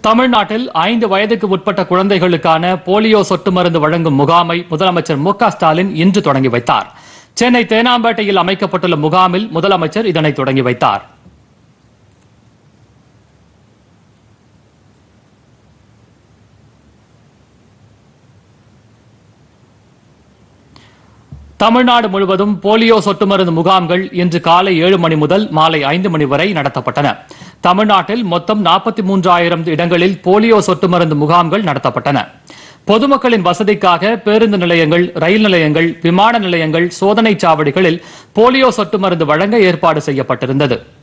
தமிழ்நாட்டில் ஐந்து வயதுக்கு உட்பட்ட குழந்தைகளுக்கான போலியோ சொட்டு மருந்து வழங்கும் முகாமை முதலமைச்சர் மு க ஸ்டாலின் இன்று தொடங்கி வைத்தார் சென்னை தேனாம்பேட்டையில் அமைக்கப்பட்டுள்ள முகாமில் முதலமைச்சர் இதனை தொடங்கி வைத்தார் தமிழ்நாடு முழுவதும் போலியோ சொட்டு மருந்து முகாம்கள் இன்று காலை ஏழு மணி முதல் மாலை ஐந்து மணி வரை நடத்தப்பட்டன தமிழ்நாட்டில் மொத்தம் நாற்பத்தி மூன்றாயிரம் இடங்களில் போலியோ சொட்டு மருந்து முகாம்கள் நடத்தப்பட்டன பொதுமக்களின் வசதிக்காக பேருந்து நிலையங்கள் ரயில் நிலையங்கள் விமான நிலையங்கள் சோதனைச் சாவடிகளில் போலியோ சொட்டு மருந்து வழங்க ஏற்பாடு செய்யப்பட்டிருந்தது